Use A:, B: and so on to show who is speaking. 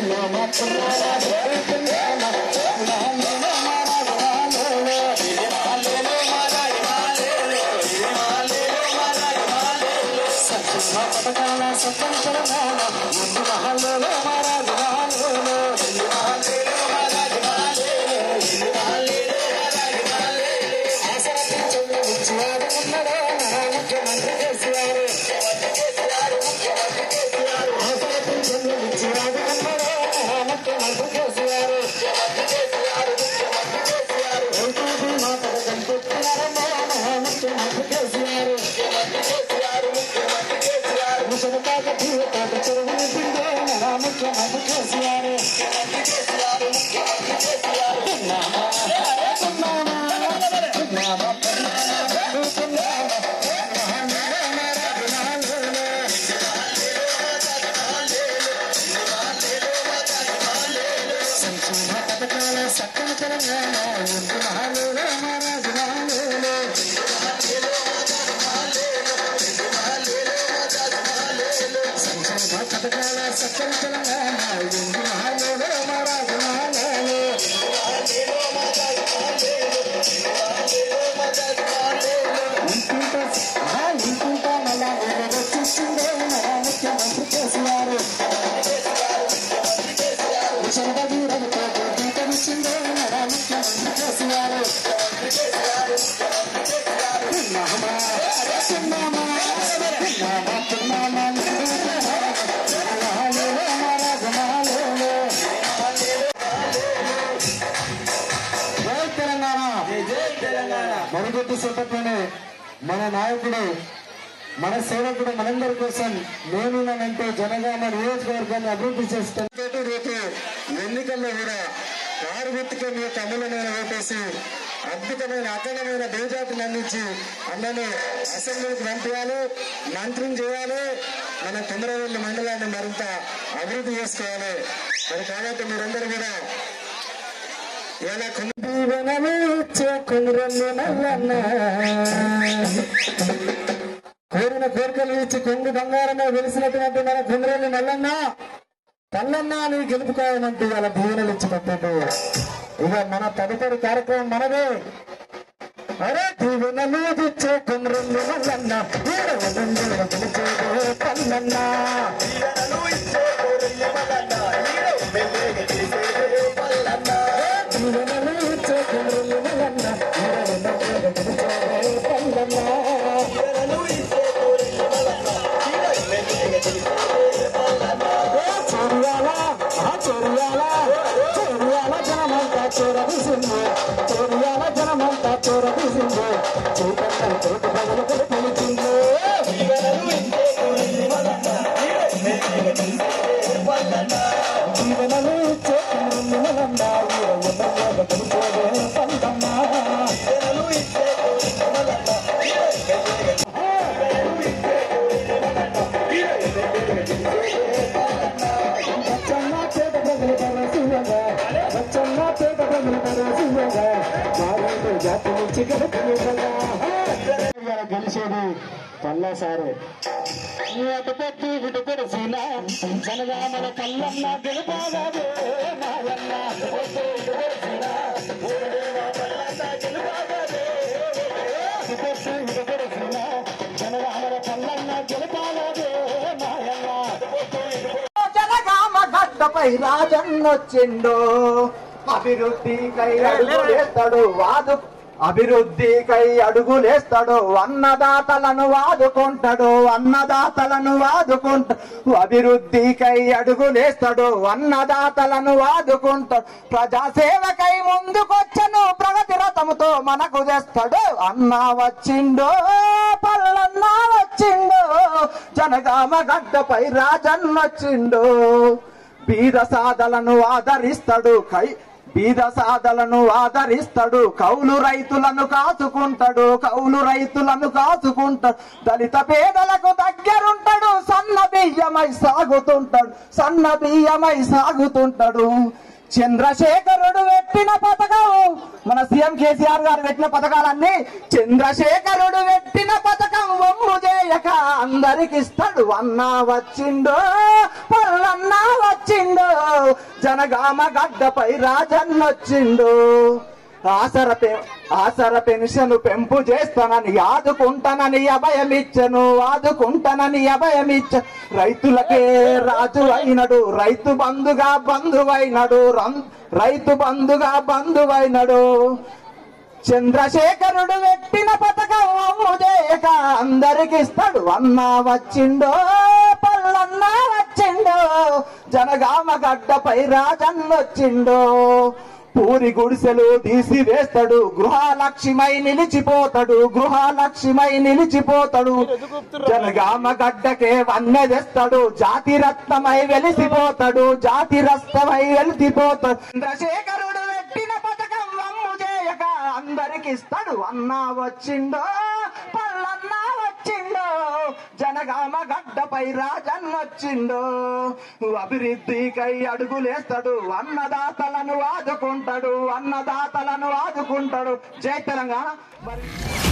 A: జై తెలంగాణ
B: జై తెలంగాణ
A: మరుగుద్దు సేపట్లోనే మన నాయకుడు మన సేవకుడు మనందరి కోసం నేనున్నానంటూ జనగామ నియోజకవర్గాన్ని అభివృద్ధి చేస్తాను రేపు ఎన్నికల్లో కూడా కారు గుర్తుకే మీ యొక్క అమూల్యమైన ఓటేసి అద్భుతమైన అఖండమైన బేజాతిని అందించి అన్నను అసెంబ్లీకి పంపించాలి మంత్రిని చేయాలి మన తొందరవెల్లి మండలాన్ని మరింత అభివృద్ధి చేసుకోవాలి మరి కాబట్టి మీరందరూ కూడా ఇలా దీవెనలు ఇచ్చే కొంగురల్లి నల్లన్న కోరిన కోరికలు ఇచ్చి కొంగు బంగారమే వెలిసినటువంటి మన కొంగురల్లి నల్లన్న తల్లన్న నీ గెలుపుకోవాలంటూ ఇలా దీవెనలు ఇచ్చి పెట్టండు ఇక మన తదుపరి కార్యక్రమం మనదే అరే దీవెనలు ఇచ్చే కొంగురల్లి నల్లన్న వీరవలండి గెలిచేదో పల్లన్న
B: తీరనలు ఇచ్చే కోరల్లి మల్లన్న హీరో మెల్లగా చేసేదే పల్లన్న
A: దీవెనలు ఇచ్చే కొంగురల్లి నల్లన్న వీరవలండి గెలిచేదో పల్లన్న
B: తీరనలు ఇచ్చే కోరల్లి మల్లన్న హీరో మెల్లగా చేసేదే పల్లన్న
A: చెరియాల ఆ చెరియాల చెరియాల జనమంతా చోరబిసింది చెరియాల జనమంతా చోరబిసింది చీకట్ల తోటి ప్రజలు పిలిచింది
B: తీరనలు ఇచ్చే కోరల్లి మల్లన్న హీరో మెల్లగా చేసేదే పల్లన్న
A: జీవనలు ఇచ్చే నిమలందా పిలిచేదే పందమ్మ
B: తీరనలు ఇచ్చే కోరల్లి మల్లన్న హీరో మెల్లగా తీరనలు ఇచ్చే కోరల్లి మల్లన్న హీరో మెల్లగా చేసేదే పల్లన్న
A: బచ్చన్న పేద ప్రజలు పరసివగా బచ్చన్న పేద ప్రజలు పరసివగా మారేడు జాతి నుంచి గెలిచినగా గెలిచేది పల్లా సారే అటు పెట్టి ఇటు కొడిసిన జనగామల కల్లన్న గెలుపాగదే మాయన్న అటు పెట్టి ఇటు కొడిసిన అటు పెట్టి ఇటు కొడిసిన జనగామల కల్లన్న గెలుపాగదే మాయన్న
C: జనగామ గడ్డపై రాజన్నొచ్చిండు అభివృద్ధికై అడుగులేస్తాడు వాదు అభివృద్ధికై అడుగులేస్తాడు అన్నదాతలను వాదుకుంటాడు అన్నదాతలను వాదుకుంటాడు అభివృద్ధికై అడుగులేస్తాడు అన్నదాతలను వాదుకుంటాడు ప్రజాసేవకై ముందుకొచ్చను ప్రగతి రథముతో మనకు తెస్తాడు అన్న వచ్చిండు పల్లన్న వచ్చిండు జనగామ గడ్డపై రాజన్నొచ్చిండు బీద సాధలను ఆదరిస్తాడు కై బీద సాధలను ఆదరిస్తాడు కౌలు రైతులను కాచుకుంటాడు కౌలు రైతులను కాచుకుంటాడు దళిత పేదలకు దగ్గరుంటాడు సన్న బియ్యమై సాగుతుంటాడు సన్న బియ్యమై సాగుతుంటాడు చంద్రశేఖరుడు పెట్టిన పథకం మన సీఎం కేసీఆర్ గారు పెట్టిన పథకాలన్నీ చంద్రశేఖరుడు పెట్టిన పథకం ఒమ్ము చేయక అందరికి ఇస్తాడు అన్న వచ్చిండు పల్లన్న వచ్చిండు జనగామ గడ్డపై రాజన్నొచ్చిండు ఆసర పె ఆసర పెన్షన్ పెంపు చేస్తానని ఆదుకుంటానని అభయమిచ్చను ఆదుకుంటానని అభయమిచ్చ రైతులకే రాజు అయినడు రైతు బంధుగా బంధువైనడు రం- రైతు బంధుగా బంధువైనడు చంద్రశేఖరుడు పెట్టిన పథకం అమ్ము చేయక అందరికి ఇస్తాడు అన్న వచ్చిండో పల్లన్న వచ్చిండో జనగామ గడ్డపై రాజన్నొచ్చిండో పూరి గుడిసెలు తీసి వేస్తాడు గృహలక్ష్మై నిలిచిపోతాడు గృహలక్ష్మై నిలిచిపోతాడు జనగామ గడ్డకే వన్నె తెస్తాడు జాతి రత్నమై వెలిసిపోతాడు జాతి రత్నమై వెలిసిపోతాడు చంద్రశేఖరుడు పెట్టిన పథకం అమ్ము చేయక అందరికి ఇస్తాడు అన్న వచ్చిండో పల్లన్న వచ్చిండో జనగామ గడ్డపై రాజన్నొచ్చిండో అభివృద్ధికై అడుగులేస్తాడు అన్నదాతలను ఆదుకుంటాడు అన్నదాతలను ఆదుకుంటాడు జై తెలంగాణ మరి